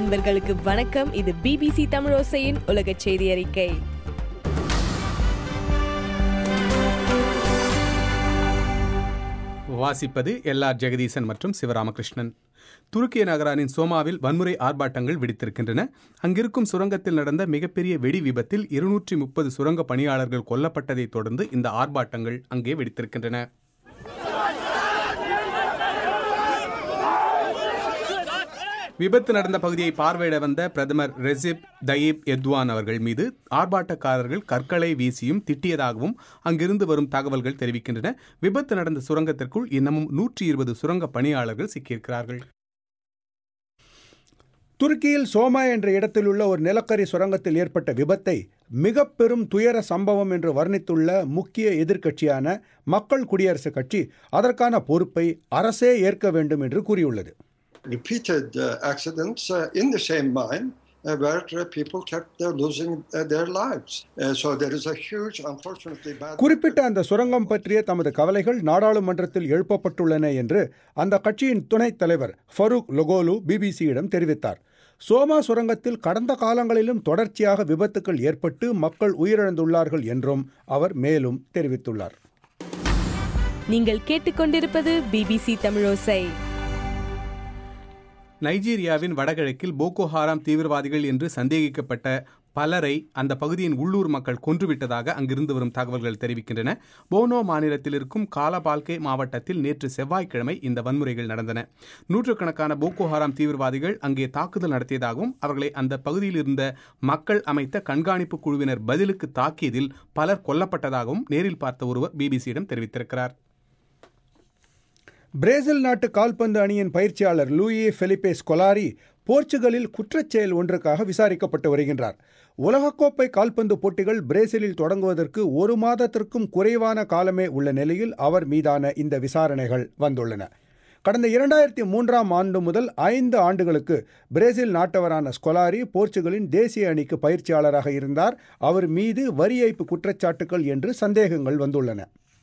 நண்பர்களுக்கு வணக்கம் இது பிபிசி தமிழோசையின் உலக செய்தி அறிக்கை வாசிப்பது எல்ஆர் ஜெகதீசன் மற்றும் சிவராமகிருஷ்ணன் துருக்கிய நகரானின் சோமாவில் வன்முறை ஆர்ப்பாட்டங்கள் வெடித்திருக்கின்றன அங்கிருக்கும் சுரங்கத்தில் நடந்த மிகப்பெரிய வெடி விபத்தில் இருநூற்றி முப்பது சுரங்க பணியாளர்கள் கொல்லப்பட்டதைத் தொடர்ந்து இந்த ஆர்ப்பாட்டங்கள் அங்கே வெடித்திருக்கின்றன விபத்து நடந்த பகுதியை பார்வையிட வந்த பிரதமர் ரெசிப் தயீப் எத்வான் அவர்கள் மீது ஆர்ப்பாட்டக்காரர்கள் கற்களை வீசியும் திட்டியதாகவும் அங்கிருந்து வரும் தகவல்கள் தெரிவிக்கின்றன விபத்து நடந்த சுரங்கத்திற்குள் இன்னமும் நூற்றி இருபது சுரங்க பணியாளர்கள் சிக்கியிருக்கிறார்கள் துருக்கியில் சோமா என்ற இடத்தில் உள்ள ஒரு நிலக்கரி சுரங்கத்தில் ஏற்பட்ட விபத்தை மிக பெரும் துயர சம்பவம் என்று வர்ணித்துள்ள முக்கிய எதிர்க்கட்சியான மக்கள் குடியரசுக் கட்சி அதற்கான பொறுப்பை அரசே ஏற்க வேண்டும் என்று கூறியுள்ளது repeated uh, accidents uh, in the same mine uh, where uh, people kept uh, losing uh, their lives. Uh, so there is a huge, unfortunately bad. குறிப்பிட்ட அந்த சுரங்கம் பற்றிய தமது கவலைகள் நாடாளுமன்றத்தில் எழுப்பப்பட்டுள்ளன என்று அந்த கட்சியின் துணைத் தலைவர் ஃபரூக் லொகோலு பிபிசியிடம் தெரிவித்தார் சோமா சுரங்கத்தில் கடந்த காலங்களிலும் தொடர்ச்சியாக விபத்துக்கள் ஏற்பட்டு மக்கள் உயிரிழந்துள்ளார்கள் என்றும் அவர் மேலும் தெரிவித்துள்ளார் நீங்கள் கேட்டுக்கொண்டிருப்பது பிபிசி தமிழோசை நைஜீரியாவின் வடகிழக்கில் போகோ ஹாராம் தீவிரவாதிகள் என்று சந்தேகிக்கப்பட்ட பலரை அந்த பகுதியின் உள்ளூர் மக்கள் கொன்றுவிட்டதாக அங்கிருந்து வரும் தகவல்கள் தெரிவிக்கின்றன போனோ மாநிலத்தில் இருக்கும் காலபால்கே மாவட்டத்தில் நேற்று செவ்வாய்க்கிழமை இந்த வன்முறைகள் நடந்தன நூற்றுக்கணக்கான போகோ ஹாராம் தீவிரவாதிகள் அங்கே தாக்குதல் நடத்தியதாகவும் அவர்களை அந்த பகுதியில் இருந்த மக்கள் அமைத்த கண்காணிப்பு குழுவினர் பதிலுக்கு தாக்கியதில் பலர் கொல்லப்பட்டதாகவும் நேரில் பார்த்த ஒருவர் பிபிசியிடம் தெரிவித்திருக்கிறார் பிரேசில் நாட்டு கால்பந்து அணியின் பயிற்சியாளர் லூயி ஃபெலிபே ஸ்கொலாரி போர்ச்சுகலில் குற்றச்செயல் ஒன்றுக்காக விசாரிக்கப்பட்டு வருகின்றார் உலகக்கோப்பை கால்பந்து போட்டிகள் பிரேசிலில் தொடங்குவதற்கு ஒரு மாதத்திற்கும் குறைவான காலமே உள்ள நிலையில் அவர் மீதான இந்த விசாரணைகள் வந்துள்ளன கடந்த இரண்டாயிரத்தி மூன்றாம் ஆண்டு முதல் ஐந்து ஆண்டுகளுக்கு பிரேசில் நாட்டவரான ஸ்கொலாரி போர்ச்சுகலின் தேசிய அணிக்கு பயிற்சியாளராக இருந்தார் அவர் மீது வரி ஏய்ப்பு குற்றச்சாட்டுகள் என்று சந்தேகங்கள் வந்துள்ளன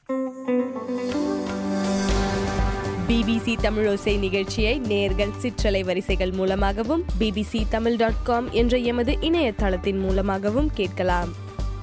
பிபிசி தமிழோசை நிகழ்ச்சியை நேர்கள் சிற்றலை வரிசைகள் மூலமாகவும் பிபிசி தமிழ் டாட் காம் என்ற எமது இணையதளத்தின் மூலமாகவும் கேட்கலாம்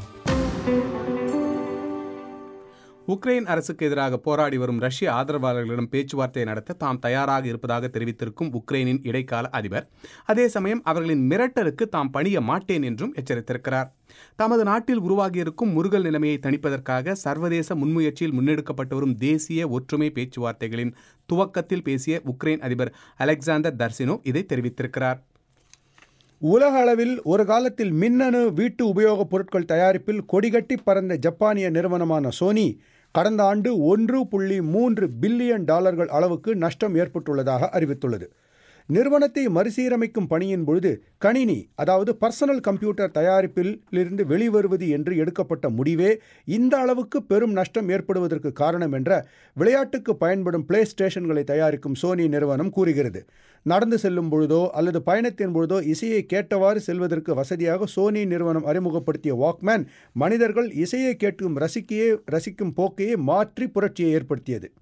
உக்ரைன் அரசுக்கு எதிராக போராடி வரும் ரஷ்ய ஆதரவாளர்களிடம் பேச்சுவார்த்தை நடத்த தாம் தயாராக இருப்பதாக தெரிவித்திருக்கும் உக்ரைனின் இடைக்கால அதிபர் அதே சமயம் அவர்களின் மிரட்டலுக்கு தாம் பணிய மாட்டேன் என்றும் எச்சரித்திருக்கிறார் தமது நாட்டில் உருவாகியிருக்கும் முருகல் நிலைமையை தணிப்பதற்காக சர்வதேச முன்முயற்சியில் முன்னெடுக்கப்பட்டு வரும் தேசிய ஒற்றுமை பேச்சுவார்த்தைகளின் துவக்கத்தில் பேசிய உக்ரைன் அதிபர் அலெக்சாண்டர் தர்சினோ இதை தெரிவித்திருக்கிறார் உலக அளவில் ஒரு காலத்தில் மின்னணு வீட்டு உபயோகப் பொருட்கள் தயாரிப்பில் கொடிகட்டி பறந்த ஜப்பானிய நிறுவனமான சோனி கடந்த ஆண்டு ஒன்று புள்ளி மூன்று பில்லியன் டாலர்கள் அளவுக்கு நஷ்டம் ஏற்பட்டுள்ளதாக அறிவித்துள்ளது நிறுவனத்தை மறுசீரமைக்கும் பணியின் பொழுது கணினி அதாவது பர்சனல் கம்ப்யூட்டர் தயாரிப்பில் இருந்து வெளிவருவது என்று எடுக்கப்பட்ட முடிவே இந்த அளவுக்கு பெரும் நஷ்டம் ஏற்படுவதற்கு காரணம் என்ற விளையாட்டுக்கு பயன்படும் பிளே ஸ்டேஷன்களை தயாரிக்கும் சோனி நிறுவனம் கூறுகிறது நடந்து செல்லும் பொழுதோ அல்லது பயணத்தின் பொழுதோ இசையை கேட்டவாறு செல்வதற்கு வசதியாக சோனி நிறுவனம் அறிமுகப்படுத்திய வாக்மேன் மனிதர்கள் இசையை கேட்கும் ரசிக்கையே ரசிக்கும் போக்கையே மாற்றி புரட்சியை ஏற்படுத்தியது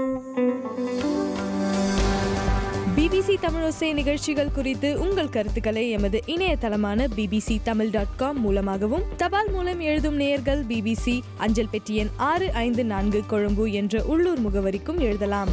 பிபிசி தமிழோசை நிகழ்ச்சிகள் குறித்து உங்கள் கருத்துக்களை எமது இணையதளமான பிபிசி தமிழ் டாட் காம் மூலமாகவும் தபால் மூலம் எழுதும் நேயர்கள் பிபிசி அஞ்சல் பெட்டி எண் ஆறு ஐந்து நான்கு கொழும்பு என்ற உள்ளூர் முகவரிக்கும் எழுதலாம்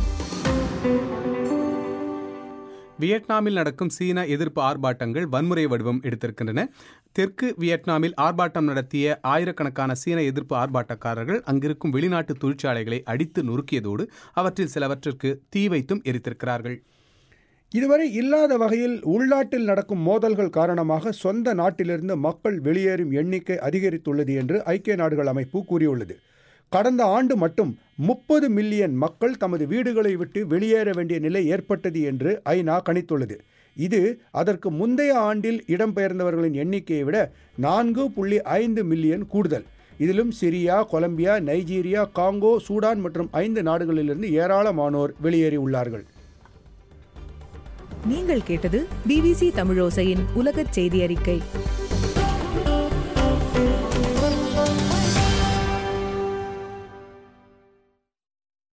வியட்நாமில் நடக்கும் சீன எதிர்ப்பு ஆர்ப்பாட்டங்கள் வன்முறை வடிவம் எடுத்திருக்கின்றன தெற்கு வியட்நாமில் ஆர்ப்பாட்டம் நடத்திய ஆயிரக்கணக்கான சீன எதிர்ப்பு ஆர்ப்பாட்டக்காரர்கள் அங்கிருக்கும் வெளிநாட்டு தொழிற்சாலைகளை அடித்து நொறுக்கியதோடு அவற்றில் சிலவற்றிற்கு தீ வைத்தும் எரித்திருக்கிறார்கள் இதுவரை இல்லாத வகையில் உள்நாட்டில் நடக்கும் மோதல்கள் காரணமாக சொந்த நாட்டிலிருந்து மக்கள் வெளியேறும் எண்ணிக்கை அதிகரித்துள்ளது என்று ஐக்கிய நாடுகள் அமைப்பு கூறியுள்ளது கடந்த ஆண்டு மட்டும் முப்பது மில்லியன் மக்கள் தமது வீடுகளை விட்டு வெளியேற வேண்டிய நிலை ஏற்பட்டது என்று ஐநா கணித்துள்ளது இது அதற்கு முந்தைய ஆண்டில் இடம்பெயர்ந்தவர்களின் எண்ணிக்கையை விட நான்கு புள்ளி ஐந்து மில்லியன் கூடுதல் இதிலும் Syria Colombia Nigeria Congo Sudan மற்றும் ஐந்து நாடுகளிலிருந்து ஏராளமானோர் வெளியேறி உள்ளார்கள் நீங்கள் கேட்டது பிபிசி தமிழோசையின் உலகச் செய்தி அறிக்கை